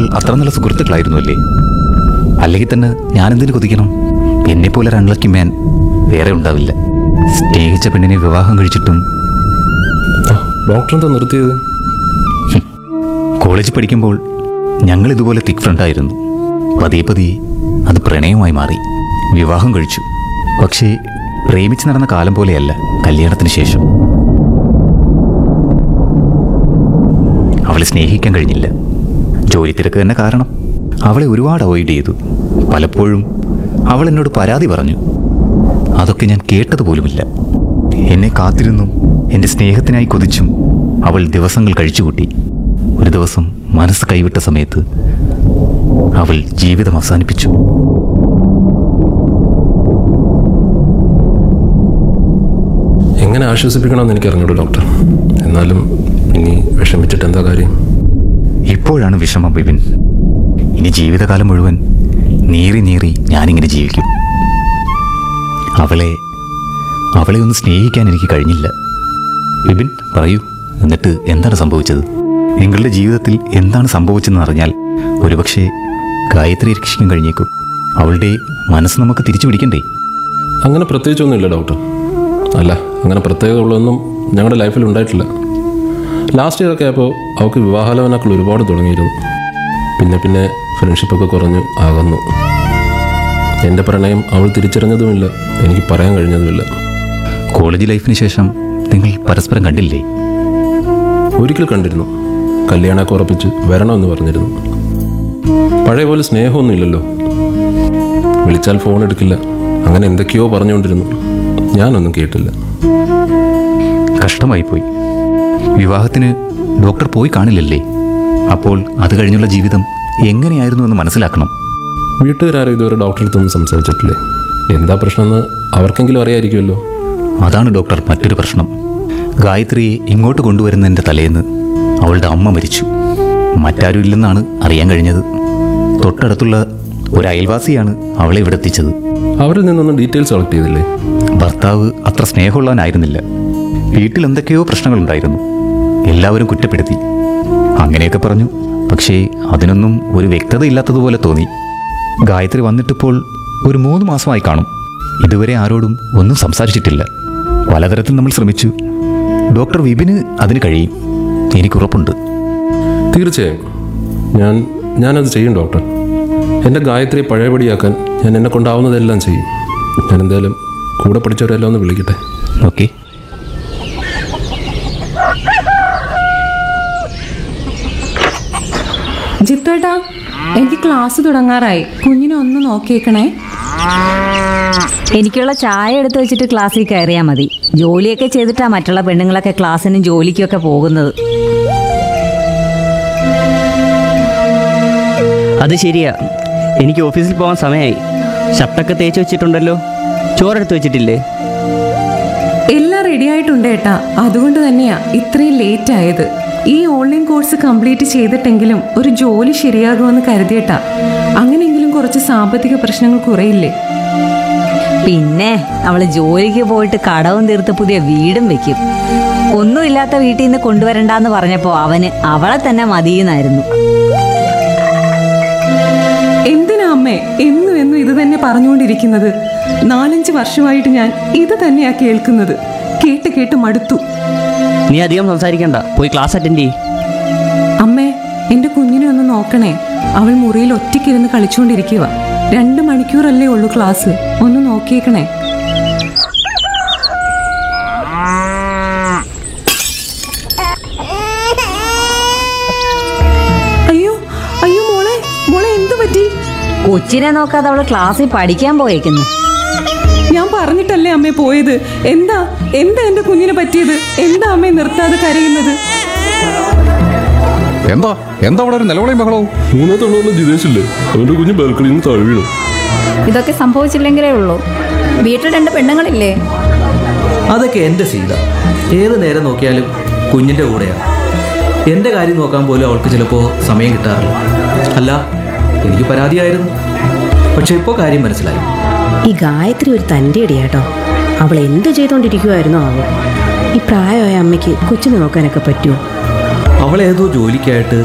അത്ര നല്ല സുഹൃത്തുക്കളായിരുന്നു അല്ലേ അല്ലെങ്കിൽ തന്നെ ഞാനെന്തിനു കൊതിക്കണം എന്നെപ്പോലെ ഒരു അൺലക്കി മാൻ വേറെ ഉണ്ടാവില്ല സ്നേഹിച്ച പെണ്ണിനെ വിവാഹം കഴിച്ചിട്ടും ആ ഡോക്ടർ എന്താ നിർത്തിയത് കോളേജിൽ പഠിക്കുമ്പോൾ ഞങ്ങൾ ഇതുപോലെ തിക് ഫ്രണ്ടായിരുന്നു പതിയെ പതിയെ അത് പ്രണയമായി മാറി വിവാഹം കഴിച്ചു പക്ഷേ പ്രേമിച്ച് നടന്ന കാലം പോലെയല്ല കല്യാണത്തിന് ശേഷം അവളെ സ്നേഹിക്കാൻ കഴിഞ്ഞില്ല ജോലി തിരക്ക് തന്നെ കാരണം അവളെ ഒരുപാട് അവോയ്ഡ് ചെയ്തു പലപ്പോഴും അവൾ എന്നോട് പരാതി പറഞ്ഞു അതൊക്കെ ഞാൻ കേട്ടതുപോലുമില്ല എന്നെ കാത്തിരുന്നും എൻ്റെ സ്നേഹത്തിനായി കൊതിച്ചും അവൾ ദിവസങ്ങൾ കഴിച്ചുകൂട്ടി ഒരു ദിവസം മനസ്സ് കൈവിട്ട സമയത്ത് അവൾ ജീവിതം അവസാനിപ്പിച്ചു എങ്ങനെ ആശ്വസിപ്പിക്കണമെന്ന് എനിക്ക് അറിഞ്ഞൂടൂ ഡോക്ടർ എന്നാലും ഇനി വിഷമിച്ചിട്ട് എന്താ കാര്യം ഇപ്പോഴാണ് വിഷമം ബിപിൻ ഇനി ജീവിതകാലം മുഴുവൻ നീറി നീറി ഞാനിങ്ങനെ ജീവിക്കും അവളെ അവളെ ഒന്ന് സ്നേഹിക്കാൻ എനിക്ക് കഴിഞ്ഞില്ല ബിപിൻ പറയൂ എന്നിട്ട് എന്താണ് സംഭവിച്ചത് നിങ്ങളുടെ ജീവിതത്തിൽ എന്താണ് സംഭവിച്ചതെന്ന് അറിഞ്ഞാൽ ഒരുപക്ഷെ ഗായത്രി രക്ഷിക്കാൻ കഴിഞ്ഞേക്കും അവളുടെ മനസ്സ് നമുക്ക് തിരിച്ചു പിടിക്കണ്ടേ അങ്ങനെ പ്രത്യേകിച്ചൊന്നുമില്ല ഡോക്ടർ അല്ല അങ്ങനെ പ്രത്യേകത ഉള്ളതൊന്നും ഞങ്ങളുടെ ലൈഫിൽ ഉണ്ടായിട്ടില്ല ലാസ്റ്റ് ഇയർ ഒക്കെ ആയപ്പോൾ അവൾക്ക് വിവാഹാലോചനകൾ ഒരുപാട് തുടങ്ങിയിരുന്നു പിന്നെ പിന്നെ ഫ്രണ്ട്ഷിപ്പൊക്കെ കുറഞ്ഞു അകന്നു എൻ്റെ പ്രണയം അവൾ തിരിച്ചറിഞ്ഞതുമില്ല എനിക്ക് പറയാൻ കഴിഞ്ഞതുമില്ല കോളേജ് ലൈഫിന് ശേഷം നിങ്ങൾ പരസ്പരം കണ്ടില്ലേ ഒരിക്കൽ കണ്ടിരുന്നു കല്യാണമൊക്കെ ഉറപ്പിച്ച് വരണമെന്ന് പറഞ്ഞിരുന്നു പഴയ പോലെ സ്നേഹമൊന്നും ഇല്ലല്ലോ വിളിച്ചാൽ ഫോൺ എടുക്കില്ല അങ്ങനെ എന്തൊക്കെയോ പറഞ്ഞുകൊണ്ടിരുന്നു ഞാനൊന്നും കേട്ടില്ല കഷ്ടമായിപ്പോയി വിവാഹത്തിന് ഡോക്ടർ പോയി കാണില്ലല്ലേ അപ്പോൾ അത് കഴിഞ്ഞുള്ള ജീവിതം എങ്ങനെയായിരുന്നു എന്ന് മനസ്സിലാക്കണം വീട്ടുകാരും ഇതുവരെ ഡോക്ടറെ അടുത്തൊന്നും സംസാരിച്ചിട്ടില്ലേ എന്താ പ്രശ്നമെന്ന് അവർക്കെങ്കിലും അറിയായിരിക്കുമല്ലോ അതാണ് ഡോക്ടർ മറ്റൊരു പ്രശ്നം ഗായത്രിയെ ഇങ്ങോട്ട് കൊണ്ടുവരുന്നതിൻ്റെ തലേന്ന് അവളുടെ അമ്മ മരിച്ചു മറ്റാരും ഇല്ലെന്നാണ് അറിയാൻ കഴിഞ്ഞത് തൊട്ടടുത്തുള്ള ഒരു അയൽവാസിയാണ് അവളെ ഇവിടെ എത്തിച്ചത് അവരിൽ നിന്നൊന്നും ഡീറ്റെയിൽസ് കളക്ട് ചെയ്തില്ലേ ഭർത്താവ് അത്ര സ്നേഹമുള്ളവനായിരുന്നില്ല വീട്ടിൽ എന്തൊക്കെയോ പ്രശ്നങ്ങളുണ്ടായിരുന്നു എല്ലാവരും കുറ്റപ്പെടുത്തി അങ്ങനെയൊക്കെ പറഞ്ഞു പക്ഷേ അതിനൊന്നും ഒരു വ്യക്തത ഇല്ലാത്തതുപോലെ തോന്നി ഗായത്രി വന്നിട്ടിപ്പോൾ ഒരു മൂന്ന് മാസമായി കാണും ഇതുവരെ ആരോടും ഒന്നും സംസാരിച്ചിട്ടില്ല പലതരത്തിൽ നമ്മൾ ശ്രമിച്ചു ഡോക്ടർ വിപിന് അതിന് കഴിയും എനിക്കുറപ്പുണ്ട് തീർച്ചയായും ഞാൻ ഞാനത് ചെയ്യും ഡോക്ടർ എൻ്റെ ഗായത്രിയെ പഴയപടിയാക്കാൻ ഞാൻ എന്നെ കൊണ്ടാവുന്നതെല്ലാം ചെയ്യും ഞാൻ എന്തായാലും കൂടെ പഠിച്ചവരെല്ലാം ഒന്ന് വിളിക്കട്ടെ ഓക്കെ ജിത്തുവേട്ടാ എനിക്ക് ക്ലാസ് തുടങ്ങാറായി കുഞ്ഞിനെ ഒന്ന് നോക്കിയേക്കണേ എനിക്കുള്ള ചായ എടുത്ത് വെച്ചിട്ട് ക്ലാസ്സിൽ കയറിയാൽ മതി ജോലിയൊക്കെ ചെയ്തിട്ടാ മറ്റുള്ള പെണ്ണുങ്ങളൊക്കെ ക്ലാസ്സിനും ജോലിക്കൊക്കെ പോകുന്നത് അത് ശരിയാ എനിക്ക് ഓഫീസിൽ പോകാൻ സമയമായി ഷർട്ടൊക്കെ തേച്ച് വെച്ചിട്ടുണ്ടല്ലോ ചോറെടുത്ത് വെച്ചിട്ടില്ലേ എല്ലാം റെഡി ആയിട്ടുണ്ട് ഏട്ടാ അതുകൊണ്ട് തന്നെയാ ഇത്രയും ലേറ്റ് ആയത് ഈ ഓൺലൈൻ കോഴ്സ് കംപ്ലീറ്റ് ചെയ്തിട്ടെങ്കിലും ഒരു ജോലി ശരിയാകുമെന്ന് കരുതിയേട്ടാ അങ്ങനെയെങ്കിലും കുറച്ച് സാമ്പത്തിക പ്രശ്നങ്ങൾ കുറയില്ലേ പിന്നെ അവള് ജോലിക്ക് പോയിട്ട് കടവും തീർത്ത് പുതിയ വീടും വെക്കും ഒന്നുമില്ലാത്ത വീട്ടിൽ നിന്ന് കൊണ്ടുവരണ്ടെന്ന് പറഞ്ഞപ്പോ അവന് അവളെ തന്നെ മതിയെന്നായിരുന്നു എന്തിനാ അമ്മേ എന്നും എന്നും ഇത് തന്നെ പറഞ്ഞുകൊണ്ടിരിക്കുന്നത് നാലഞ്ച് വർഷമായിട്ട് ഞാൻ ഇത് തന്നെയാ കേൾക്കുന്നത് കേട്ട് കേട്ട് മടുത്തു നീ അധികം സംസാരിക്കണ്ട പോയി ക്ലാസ് അറ്റൻഡ് ചെയ്യ് അമ്മേ എന്റെ കുഞ്ഞിനെ ഒന്ന് നോക്കണേ അവൾ മുറിയിൽ ഒറ്റയ്ക്കിരുന്ന് കളിച്ചുകൊണ്ടിരിക്കുക രണ്ട് മണിക്കൂറല്ലേ ഉള്ളൂ ക്ലാസ് ഒന്ന് നോക്കിയേക്കണേ അയ്യോ അയ്യോ മോളെ മോളെ എന്തു പറ്റി കൊച്ചിനെ നോക്കാതെ അവള് ക്ലാസ്സിൽ പഠിക്കാൻ പോയേക്കുന്നു ഞാൻ പറഞ്ഞിട്ടല്ലേ അമ്മേ പോയത് എന്താ എന്താ എന്റെ കുഞ്ഞിനെ പറ്റിയത് എന്താ അമ്മേ നിർത്താതെ കരയുന്നത് എന്താ എന്താ അവിടെ ഒരു നിലവിളയും ബഹളവും മൂന്നാമത്തെ ഉള്ള ജിതേഷില്ലേ അവൻ്റെ കുഞ്ഞ് ബാൽക്കണിയിൽ നിന്ന് താഴെ വീണു ഇതൊക്കെ സംഭവിച്ചില്ലെങ്കിലേ ഉള്ളൂ വീട്ടിൽ രണ്ട് പെണ്ണുങ്ങളില്ലേ അതൊക്കെ എൻ്റെ സീത ഏത് നേരം നോക്കിയാലും കുഞ്ഞിൻ്റെ കൂടെയാണ് എൻ്റെ കാര്യം നോക്കാൻ പോലും അവൾക്ക് ചിലപ്പോൾ സമയം കിട്ടാറില്ല അല്ല എനിക്ക് പരാതിയായിരുന്നു പക്ഷെ ഇപ്പോൾ കാര്യം മനസ്സിലായി ഈ ഗായത്രി ഒരു തൻ്റെ ഇടിയാട്ടോ അവൾ എന്ത് ചെയ്തുകൊണ്ടിരിക്കുമായിരുന്നോ ആവോ ഈ പ്രായമായ അമ്മയ്ക്ക് കൊച്ചിനെ നോക്കാനൊക്കെ പറ്റുമോ അവൾ ഏതോ ജോലിക്കായിട്ട്